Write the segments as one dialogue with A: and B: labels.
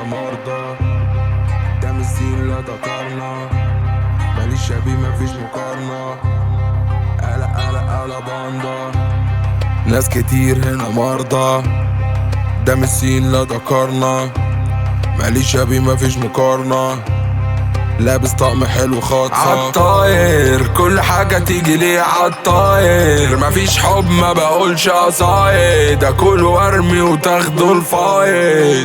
A: مرضى قدام السين لا ذكرنا ماليش شبيه مفيش مقارنة قلق قلق قلق باندا ناس كتير هنا مرضى قدام السين لا ذكرنا ماليش شبيه مفيش مقارنة لابس طقم حلو خاطفة عالطاير كل حاجة تيجي ليه عالطاير مفيش حب ما بقولش قصايد ده كله ارمي وتاخده الفايد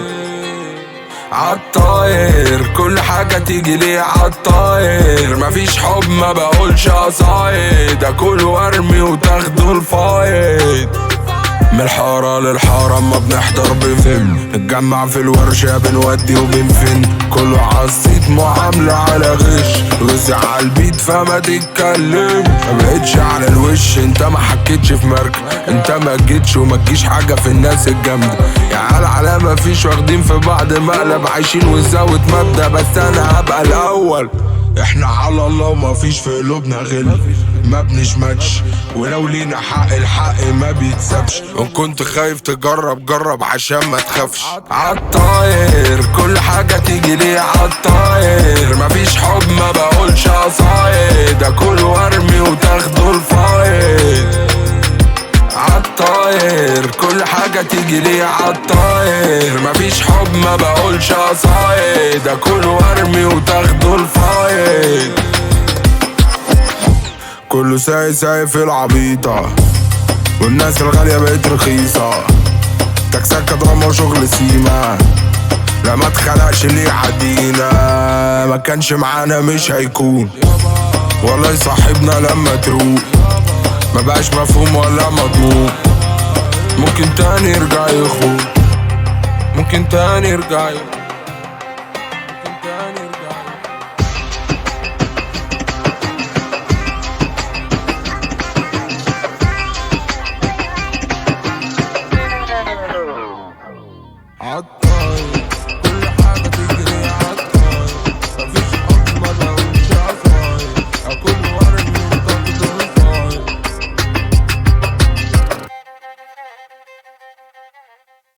A: عالطاير كل حاجة تيجي ليه عالطاير مفيش حب ما بقولش قصايد ده كله ارمي وتاخده الفايد من الحارة للحارة اما بنحضر بفيلم نتجمع في الورشة بنودي وبنفن كله عالصيت معاملة على غش غزي عالبيت فما تتكلم ما بقتش على الوش انت ما حكيتش في مركب انت ما جيتش وما تجيش حاجة في الناس الجامدة يا عيال على ما فيش واخدين في بعض مقلب عايشين وزاوت مبدأ بس انا هبقى الاول احنا على الله وما فيش في قلوبنا غل ما بنشمتش ولو لينا حق الحق ما بيتسابش وان كنت خايف تجرب جرب عشان ما تخافش عالطاير كل حاجة تيجي ليه عالطاير مفيش حب ما بقولش قصايد ده كله ارمي وتاخده الفايد عالطاير كل حاجة تيجي ليه عالطاير مفيش حب ما بقولش قصايد ده كله ارمي وتاخده الفايد كله ساي ساي في العبيطة والناس الغالية بقت رخيصة تكسكة دراما وشغل سيما لا ما اتخلقش اللي يعدينا ما كانش معانا مش هيكون والله يصاحبنا لما تروق ما بقاش مفهوم ولا مضمون ممكن تاني يرجع يخون ممكن تاني يرجع يخون